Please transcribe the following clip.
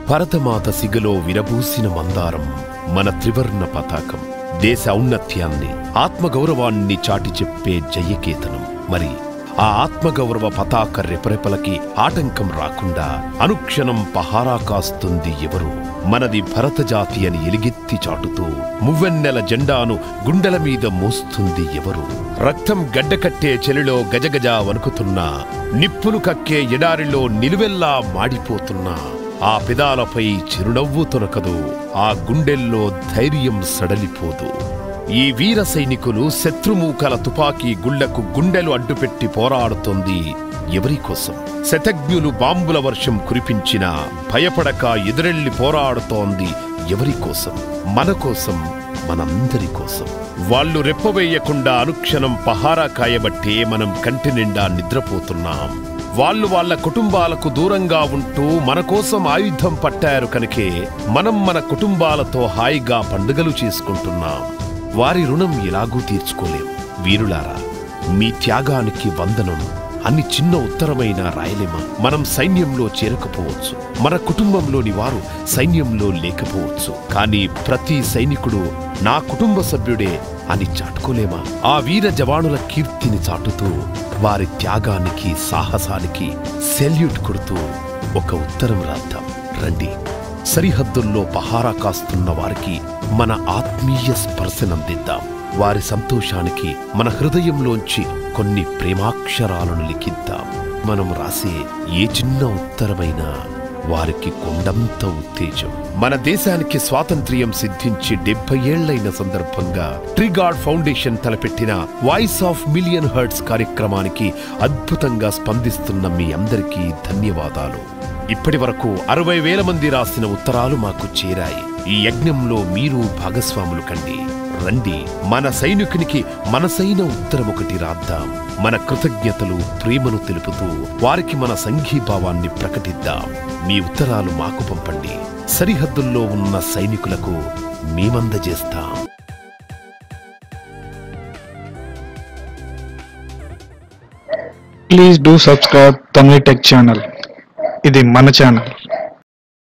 భరతమాత సిగలో విరబూసిన మందారం మన త్రివర్ణ పతాకం దేశ ఔన్నత్యాన్ని ఆత్మగౌరవాన్ని చాటి చెప్పే జయకేతనం మరి ఆ ఆత్మగౌరవ పతాక రెపరెపలకి ఆటంకం రాకుండా అనుక్షణం పహారా కాస్తుంది ఎవరు మనది భరత జాతి అని ఎలుగెత్తి చాటుతూ మువ్వెన్నెల జెండాను గుండెల మీద మోస్తుంది ఎవరు రక్తం గడ్డకట్టే చెలిలో గజగజ వణుకుతున్నా నిప్పులు కక్కే ఎడారిలో నిలువెల్లా మాడిపోతున్నా ఆ పెదాలపై చిరునవ్వు తొనకదు ఆ గుండెల్లో ధైర్యం సడలిపోదు ఈ వీర సైనికులు శత్రుమూకల తుపాకీ గుళ్లకు గుండెలు అడ్డుపెట్టి పోరాడుతోంది ఎవరి కోసం శతజ్ఞులు బాంబుల వర్షం కురిపించిన భయపడక ఎదురెళ్లి పోరాడుతోంది ఎవరి కోసం మన కోసం మనందరి కోసం వాళ్ళు రెప్పవేయకుండా అనుక్షణం పహారా కాయబట్టే మనం కంటి నిండా నిద్రపోతున్నాం వాళ్ళు వాళ్ళ కుటుంబాలకు దూరంగా ఉంటూ మన కోసం ఆయుధం పట్టారు కనుకే మనం మన కుటుంబాలతో హాయిగా పండుగలు చేసుకుంటున్నాం వారి రుణం ఎలాగూ తీర్చుకోలేం వీరులారా మీ త్యాగానికి వందనం అన్ని చిన్న ఉత్తరమైన రాయలేమా మనం సైన్యంలో చేరకపోవచ్చు మన కుటుంబంలోని వారు సైన్యంలో లేకపోవచ్చు కానీ ప్రతి సైనికుడు నా కుటుంబ సభ్యుడే అని చాటుకోలేమా ఆ వీర జవానుల కీర్తిని చాటుతూ వారి త్యాగానికి సాహసానికి సెల్యూట్ కొడుతూ ఒక ఉత్తరం రాద్దాం రండి సరిహద్దుల్లో పహారా కాస్తున్న వారికి మన ఆత్మీయ స్పర్శనందిద్దాం వారి సంతోషానికి మన హృదయంలోంచి కొన్ని ప్రేమాక్షరాలను లిఖిద్దాం మనం రాసే ఏ చిన్న ఉత్తరమైనా వారికి కొండంత ఉత్తేజం మన దేశానికి స్వాతంత్ర్యం సిద్ధించి డెబ్బై ఏళ్లైన సందర్భంగా ట్రిగార్డ్ ఫౌండేషన్ తలపెట్టిన వాయిస్ ఆఫ్ మిలియన్ హర్ట్స్ కార్యక్రమానికి అద్భుతంగా స్పందిస్తున్న మీ అందరికీ ధన్యవాదాలు ఇప్పటి వరకు అరవై వేల మంది రాసిన ఉత్తరాలు మాకు చేరాయి ఈ యజ్ఞంలో మీరు భాగస్వాములు కండి రండి మన సైనికునికి మనసైన ఉత్తరం ఒకటి రాద్దాం మన కృతజ్ఞతలు ప్రేమను తెలుపుతూ వారికి మన సంఘీభావాన్ని ప్రకటిద్దాం మీ ఉత్తరాలు మాకు పంపండి సరిహద్దుల్లో ఉన్న సైనికులకు మేమందజేస్తాం please do subscribe Tamil tech channel ఇది మన ఛానల్